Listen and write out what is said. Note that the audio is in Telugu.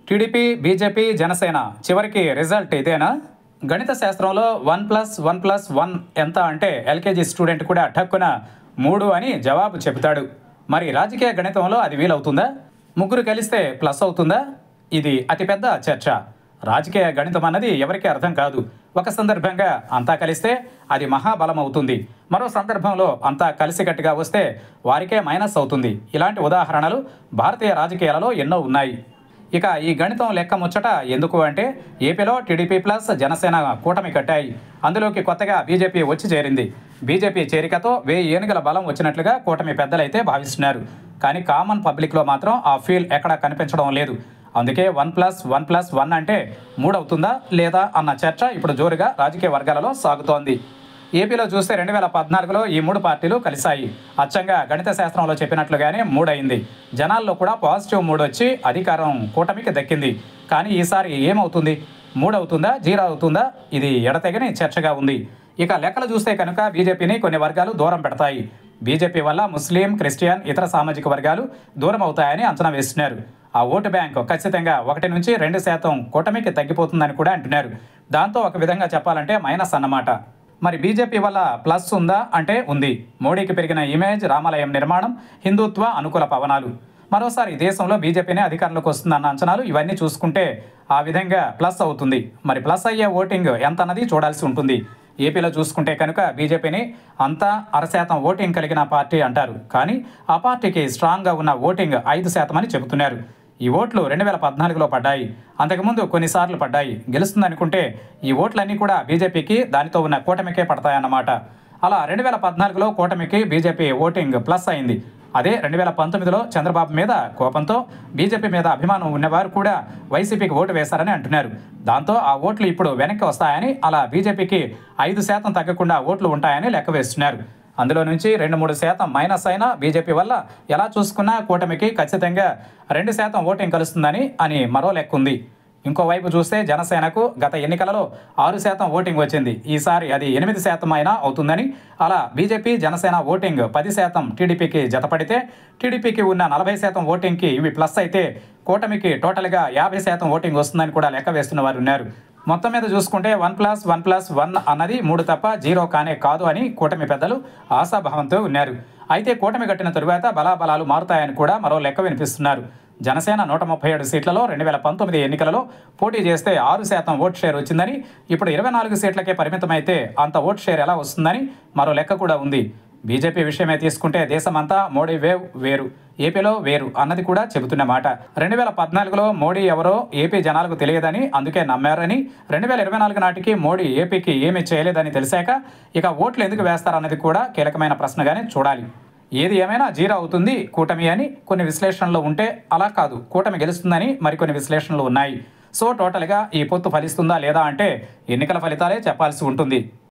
టీడీపీ బీజేపీ జనసేన చివరికి రిజల్ట్ ఇదేనా గణిత శాస్త్రంలో one plus one plus one ఎంత అంటే ఎల్కేజీ స్టూడెంట్ కూడా ఠక్కున మూడు అని జవాబు చెబుతాడు మరి రాజకీయ గణితంలో అది వీలవుతుందా ముగ్గురు కలిస్తే ప్లస్ అవుతుందా ఇది అతిపెద్ద చర్చ రాజకీయ గణితం అన్నది ఎవరికీ అర్థం కాదు ఒక సందర్భంగా అంతా కలిస్తే అది మహాబలం అవుతుంది మరో సందర్భంలో అంతా కలిసికట్టుగా వస్తే వారికే మైనస్ అవుతుంది ఇలాంటి ఉదాహరణలు భారతీయ రాజకీయాలలో ఎన్నో ఉన్నాయి ఇక ఈ గణితం లెక్క ముచ్చట ఎందుకు అంటే ఏపీలో టీడీపీ ప్లస్ జనసేన కూటమి కట్టాయి అందులోకి కొత్తగా బీజేపీ వచ్చి చేరింది బీజేపీ చేరికతో వెయ్యి ఏనుగుల బలం వచ్చినట్లుగా కూటమి పెద్దలైతే భావిస్తున్నారు కానీ కామన్ పబ్లిక్లో మాత్రం ఆ ఫీల్ ఎక్కడా కనిపించడం లేదు అందుకే one plus one plus one అంటే మూడు అవుతుందా లేదా అన్న చర్చ ఇప్పుడు జోరుగా రాజకీయ వర్గాలలో సాగుతోంది ఏపీలో చూస్తే రెండు వేల పద్నాలుగులో ఈ మూడు పార్టీలు కలిశాయి అచ్చంగా గణిత శాస్త్రంలో చెప్పినట్లుగానే మూడయింది జనాల్లో కూడా పాజిటివ్ మూడు వచ్చి అధికారం కూటమికి దక్కింది కానీ ఈసారి ఏమవుతుంది మూడు అవుతుందా జీరో అవుతుందా ఇది ఎడతెగని చర్చగా ఉంది ఇక లెక్కలు చూస్తే కనుక బీజేపీని కొన్ని వర్గాలు దూరం పెడతాయి బీజేపీ వల్ల ముస్లిం క్రిస్టియన్ ఇతర సామాజిక వర్గాలు దూరం అవుతాయని అంచనా వేస్తున్నారు ఆ ఓటు బ్యాంకు ఖచ్చితంగా ఒకటి నుంచి రెండు శాతం కూటమికి తగ్గిపోతుందని కూడా అంటున్నారు దాంతో ఒక విధంగా చెప్పాలంటే మైనస్ అన్నమాట మరి బీజేపీ వల్ల ప్లస్ ఉందా అంటే ఉంది మోడీకి పెరిగిన ఇమేజ్ రామాలయం నిర్మాణం హిందుత్వ అనుకూల పవనాలు మరోసారి దేశంలో బీజేపీనే అధికారంలోకి వస్తుందన్న అంచనాలు ఇవన్నీ చూసుకుంటే ఆ విధంగా ప్లస్ అవుతుంది మరి ప్లస్ అయ్యే ఓటింగ్ ఎంత అన్నది చూడాల్సి ఉంటుంది ఏపీలో చూసుకుంటే కనుక బీజేపీని అంతా అరశాతం ఓటింగ్ కలిగిన పార్టీ అంటారు కానీ ఆ పార్టీకి స్ట్రాంగ్గా ఉన్న ఓటింగ్ ఐదు శాతం అని చెబుతున్నారు ఈ ఓట్లు రెండు వేల పద్నాలుగులో పడ్డాయి అంతకుముందు కొన్నిసార్లు పడ్డాయి గెలుస్తుందనుకుంటే ఈ ఓట్లన్నీ కూడా బీజేపీకి దానితో ఉన్న కూటమికే పడతాయన్నమాట అలా రెండు వేల పద్నాలుగులో కూటమికి బీజేపీ ఓటింగ్ ప్లస్ అయింది అదే రెండు వేల పంతొమ్మిదిలో చంద్రబాబు మీద కోపంతో బీజేపీ మీద అభిమానం ఉన్నవారు కూడా వైసీపీకి ఓటు వేశారని అంటున్నారు దాంతో ఆ ఓట్లు ఇప్పుడు వెనక్కి వస్తాయని అలా బీజేపీకి ఐదు శాతం తగ్గకుండా ఓట్లు ఉంటాయని లెక్క వేస్తున్నారు అందులో నుంచి రెండు మూడు శాతం మైనస్ అయినా బీజేపీ వల్ల ఎలా చూసుకున్నా కూటమికి ఖచ్చితంగా రెండు శాతం ఓటింగ్ కలుస్తుందని అని మరో లెక్క ఉంది ఇంకోవైపు చూస్తే జనసేనకు గత ఎన్నికలలో ఆరు శాతం ఓటింగ్ వచ్చింది ఈసారి అది ఎనిమిది శాతం అయినా అవుతుందని అలా బీజేపీ జనసేన ఓటింగ్ పది శాతం టీడీపీకి జతపడితే టీడీపీకి ఉన్న నలభై శాతం ఓటింగ్కి ఇవి ప్లస్ అయితే కూటమికి టోటల్గా యాభై శాతం ఓటింగ్ వస్తుందని కూడా లెక్క వేస్తున్న వారు ఉన్నారు మొత్తం మీద చూసుకుంటే one plus one plus one అన్నది మూడు తప్ప జీరో కానే కాదు అని కూటమి పెద్దలు ఆశాభావంతో ఉన్నారు అయితే కూటమి కట్టిన తరువాత బలాబలాలు మారుతాయని కూడా మరో లెక్క వినిపిస్తున్నారు జనసేన నూట ముప్పై ఏడు సీట్లలో రెండు వేల పంతొమ్మిది ఎన్నికలలో పోటీ చేస్తే ఆరు శాతం ఓట్ షేర్ వచ్చిందని ఇప్పుడు ఇరవై నాలుగు సీట్లకే పరిమితమైతే అంత ఓట్ షేర్ ఎలా వస్తుందని మరో లెక్క కూడా ఉంది బీజేపీ విషయమే తీసుకుంటే దేశమంతా మోడీ వేవ్ వేరు ఏపీలో వేరు అన్నది కూడా చెబుతున్న మాట రెండు వేల పద్నాలుగులో మోడీ ఎవరో ఏపీ జనాలకు తెలియదని అందుకే నమ్మారని రెండు వేల ఇరవై నాలుగు నాటికి మోడీ ఏపీకి ఏమీ చేయలేదని తెలిసాక ఇక ఓట్లు ఎందుకు వేస్తారన్నది కూడా కీలకమైన ప్రశ్నగానే చూడాలి ఏది ఏమైనా జీరో అవుతుంది కూటమి అని కొన్ని విశ్లేషణలు ఉంటే అలా కాదు కూటమి గెలుస్తుందని మరికొన్ని విశ్లేషణలు ఉన్నాయి సో టోటల్గా ఈ పొత్తు ఫలిస్తుందా లేదా అంటే ఎన్నికల ఫలితాలే చెప్పాల్సి ఉంటుంది